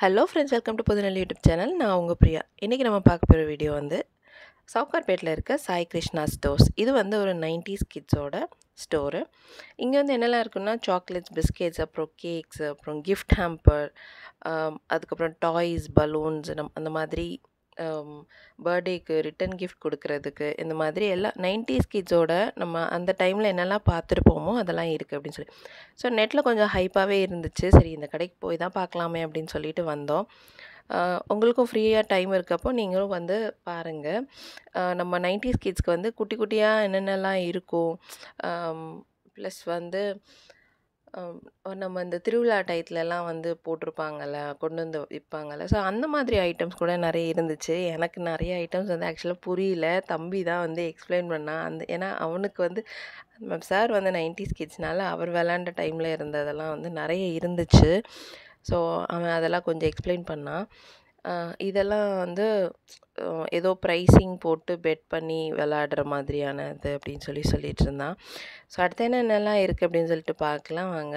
hello friends welcome to Pudhunelli YouTube channel நான் உங்கள் பிரியா இன்றைக்கி நம்ம பார்க்க போகிற வீடியோ வந்து சவுகார்பேட்டில் இருக்க சாய் கிருஷ்ணா ஸ்டோர்ஸ் இது வந்து ஒரு நைன்டிஸ் கிட்ஸோட ஸ்டோரு இங்கே வந்து என்னெல்லாம் இருக்குன்னா சாக்லேட்ஸ் பிஸ்கெட்ஸ் அப்புறம் கேக்ஸ் அப்புறம் கிஃப்ட் ஹேம்பர் அதுக்கப்புறம் டாய்ஸ் பலூன்ஸ் நம் அந்த மாதிரி பர்த்டேக்கு ரிட்டன் கிஃப்ட் கொடுக்கறதுக்கு இந்த மாதிரி எல்லாம் நைன்டிஸ் கிட்ஸோட நம்ம அந்த டைமில் என்னெல்லாம் பார்த்துருப்போமோ அதெல்லாம் இருக்குது அப்படின்னு சொல்லி ஸோ நெட்டில் கொஞ்சம் ஹைப்பாகவே இருந்துச்சு சரி இந்த கடைக்கு போய் தான் பார்க்கலாமே அப்படின்னு சொல்லிட்டு வந்தோம் உங்களுக்கும் ஃப்ரீயாக டைம் இருக்கப்போ நீங்களும் வந்து பாருங்கள் நம்ம நைன்டிஸ் கிட்ஸ்க்கு வந்து குட்டி குட்டியாக என்னென்னலாம் இருக்கும் ப்ளஸ் வந்து நம்ம இந்த திருவிழா டயத்துலலாம் வந்து போட்டிருப்பாங்கல்ல கொண்டு வந்து விற்பாங்கல்ல ஸோ அந்த மாதிரி ஐட்டம்ஸ் கூட நிறைய இருந்துச்சு எனக்கு நிறைய ஐட்டம்ஸ் வந்து ஆக்சுவலாக புரியல தம்பி தான் வந்து எக்ஸ்பிளைன் பண்ணான் அந்த ஏன்னா அவனுக்கு வந்து சார் வந்து நைன்டிஸ் கிட்ஸ்னால அவர் விளாண்ட டைமில் இருந்ததெல்லாம் வந்து நிறைய இருந்துச்சு ஸோ அவன் அதெல்லாம் கொஞ்சம் எக்ஸ்பிளைன் பண்ணான் இதெல்லாம் வந்து ஏதோ ப்ரைஸிங் போட்டு பெட் பண்ணி விளாடுற மாதிரியான இது அப்படின்னு சொல்லி சொல்லிட்டு இருந்தான் ஸோ அடுத்து என்னென்னலாம் இருக்குது அப்படின்னு சொல்லிட்டு பார்க்கலாம் வாங்க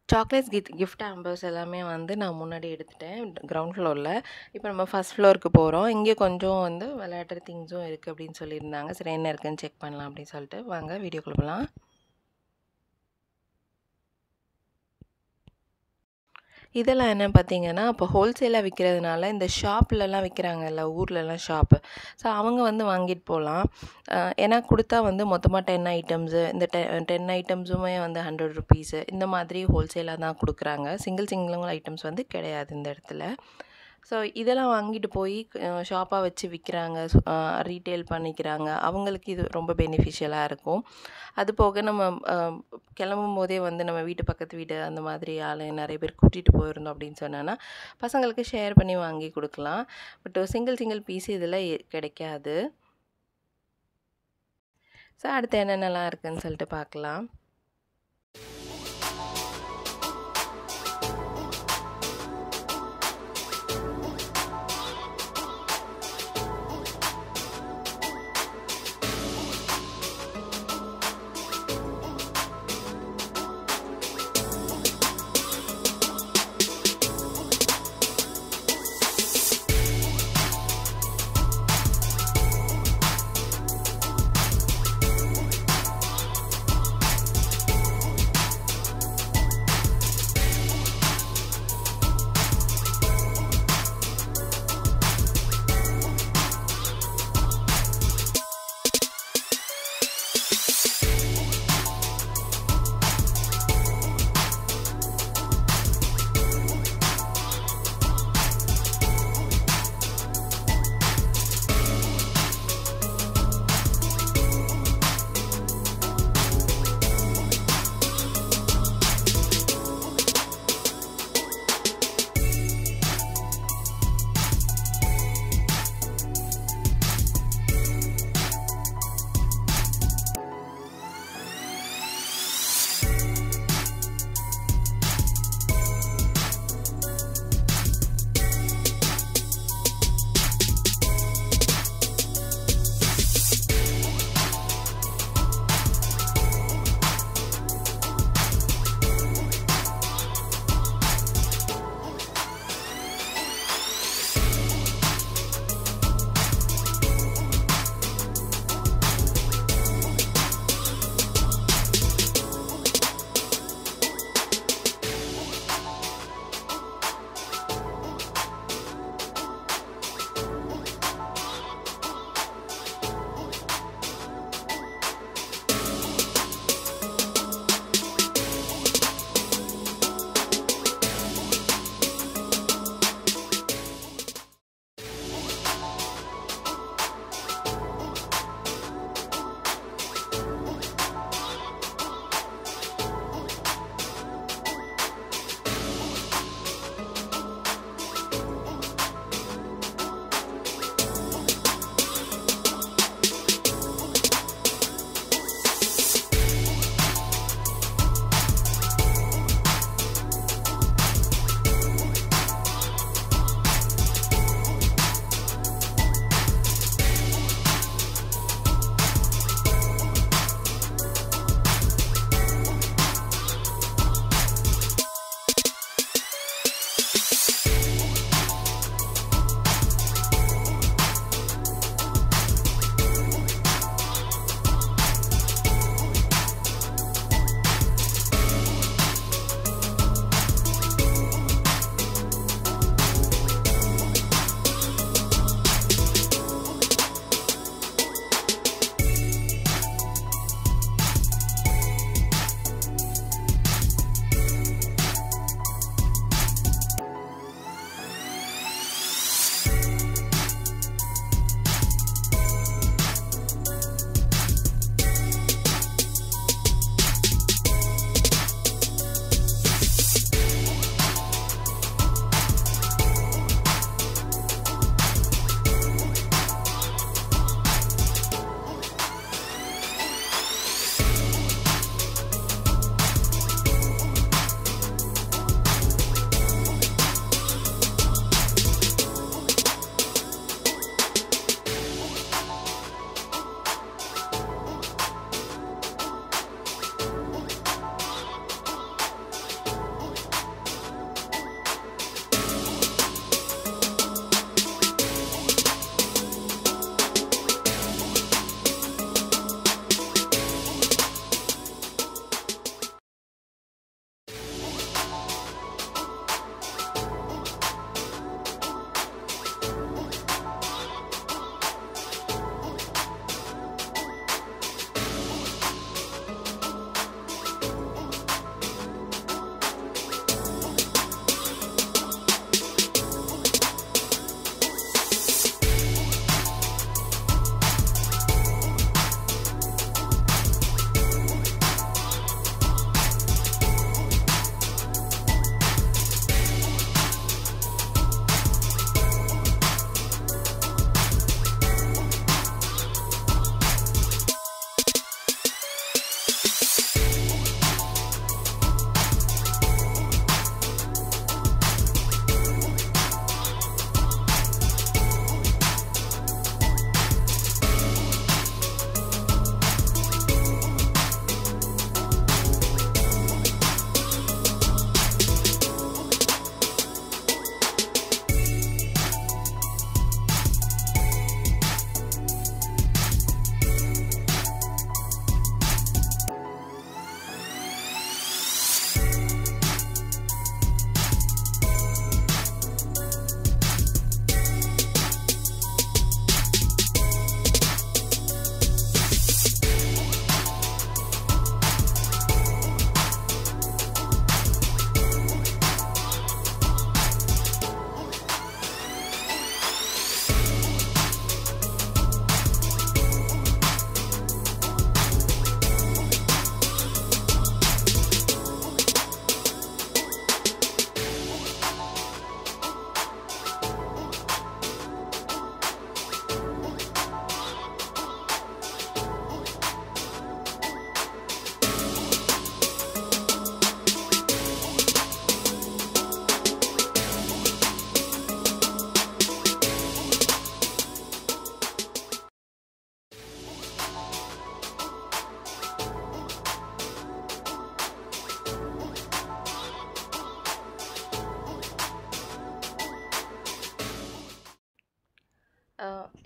சாக்லேட்ஸ் கிட் கிஃப்ட் ஆம்பர்ஸ் எல்லாமே வந்து நான் முன்னாடி எடுத்துட்டேன் கிரவுண்ட் ஃப்ளோரில் இப்போ நம்ம ஃபஸ்ட் ஃப்ளோருக்கு போகிறோம் இங்கே கொஞ்சம் வந்து விளையாடுற திங்ஸும் இருக்குது அப்படின்னு சொல்லியிருந்தாங்க சரி என்ன இருக்குன்னு செக் பண்ணலாம் அப்படின்னு சொல்லிட்டு வாங்க வீடியோக்குள்ள போகலாம் இதெல்லாம் என்ன பார்த்தீங்கன்னா இப்போ ஹோல்சேலாக விற்கிறதுனால இந்த ஷாப்லலாம் விற்கிறாங்கல்ல ஊர்லலாம் ஷாப்பு ஸோ அவங்க வந்து வாங்கிட்டு போகலாம் ஏன்னா கொடுத்தா வந்து மொத்தமாக டென் ஐட்டம்ஸு இந்த டெ டென் ஐட்டம்ஸுமே வந்து ஹண்ட்ரட் ருபீஸு இந்த மாதிரி ஹோல்சேலாக தான் கொடுக்குறாங்க சிங்கிள் சிங்கிள் ஐட்டம்ஸ் வந்து கிடையாது இந்த இடத்துல ஸோ இதெல்லாம் வாங்கிட்டு போய் ஷாப்பாக வச்சு விற்கிறாங்க ரீட்டெயில் பண்ணிக்கிறாங்க அவங்களுக்கு இது ரொம்ப பெனிஃபிஷியலாக இருக்கும் அது போக நம்ம கிளம்பும் போதே வந்து நம்ம வீட்டு பக்கத்து வீடு அந்த மாதிரி ஆள் நிறைய பேர் கூட்டிகிட்டு போயிருந்தோம் அப்படின்னு சொன்னோன்னா பசங்களுக்கு ஷேர் பண்ணி வாங்கி கொடுக்கலாம் பட் சிங்கிள் சிங்கிள் பீஸ் இதில் கிடைக்காது ஸோ அடுத்து என்னென்னலாம் இருக்குதுன்னு சொல்லிட்டு பார்க்கலாம்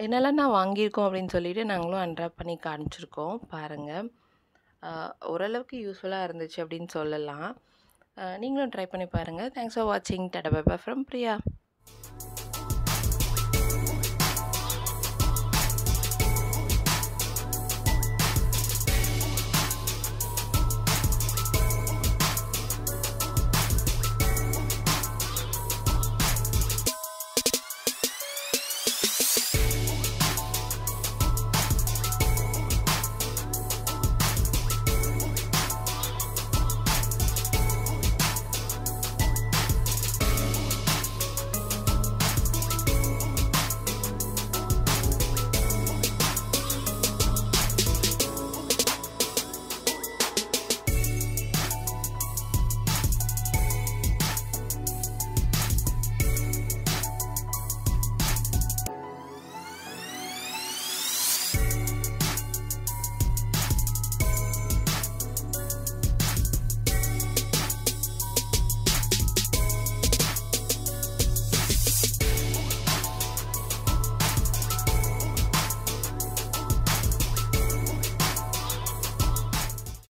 என்னெல்லாம் நான் வாங்கியிருக்கோம் அப்படின்னு சொல்லிட்டு நாங்களும் அன்ராப் பண்ணி காமிச்சிருக்கோம் பாருங்கள் ஓரளவுக்கு யூஸ்ஃபுல்லாக இருந்துச்சு அப்படின்னு சொல்லலாம் அஹ் நீங்களும் ட்ரை பண்ணி பாருங்கள் தேங்க்ஸ் ஃபார் வாட்சிங் டடா பாபா ஃப்ரம் பிரியா